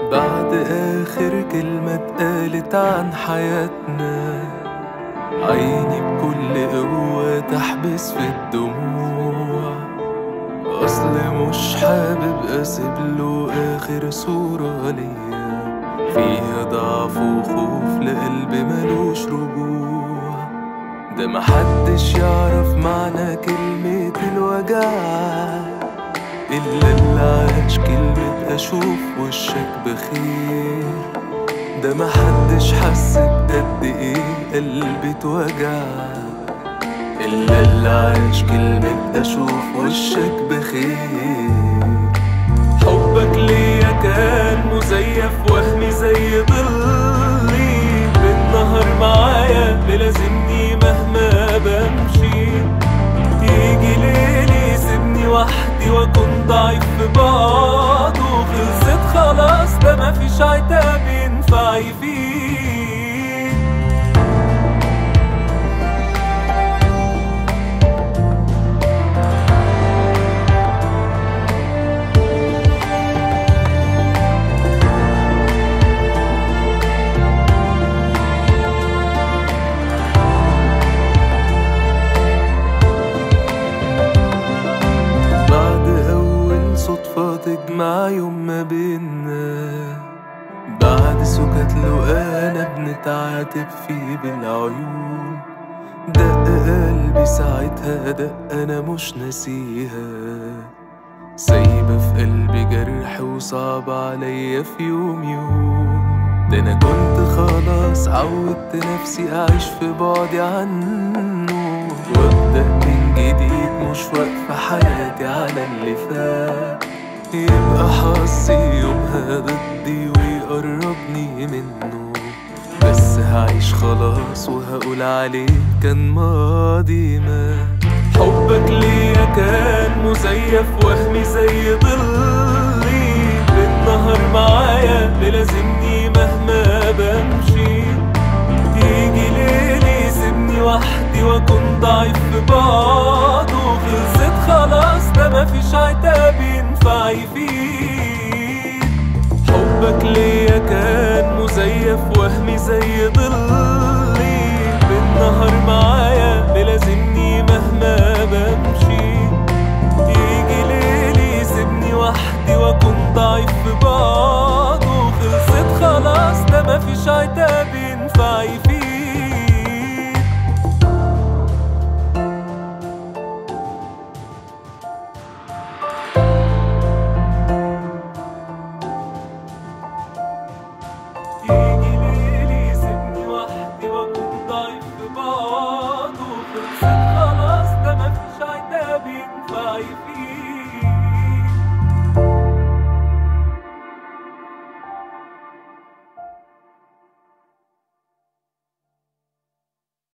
بعد آخر كلمة اتقالت عن حياتنا عيني بكل قوة تحبس في الدموع أصل مش حابب أسيب له آخر صورة ليا فيها ضعف وخوف لقلب ملوش رجوع ده محدش يعرف معنى كلمة الوجع إلا اللي عاش كلمة أشوف وشك بخير ده محدش حس بقد إيه قلبي اتوجع إلا اللي عاش كلمة أشوف وشك بخير حبك ليا كان مزيف وهمي زي ضلي بالنهر معايا بلازمني مهما بمشي يجي ليلي يسيبني وحدي واكون ضعيف في بعضه خلصت خلاص ده مفيش عتاب ينفع يفيد بعد أول صدفة تجمع يوم ما بينا بعد سكت لو أنا بنتعاتب فيه بالعيون دق قلبي ساعتها دق أنا مش ناسيها سايبة في قلبي جرح وصعب عليا في يوم يوم ده أنا كنت خلاص عودت نفسي أعيش في بعدي عنه وأبدأ من جديد مش واقفة حياتي على اللي فات يبقى حظي يومها ضدي ويقربني منه بس هعيش خلاص وهقول عليه كان ماضي ما حبك ليا كان مزيف وهمي زي ضلي بالنهر معايا بلازمني مهما بمشي تيجي ليلي يسيبني وحدي واكون ضعيف في بعضه خلصت خلاص ده مفيش عتاب ينفع يفيد حبك ليا كان مزيف وهمي زي ضلي بالنهر معايا بلازمني مهما بمشي يجي ليلي يسيبني وحدي واكون ضعيف في بعضه خلصت خلاص ده مفيش عتاب ينفع يفيد يجي ليلي يسيبني وحدي واكون ضعيف في بعضه خلصت خلاص ده مفيش عتاب ينفع يفيد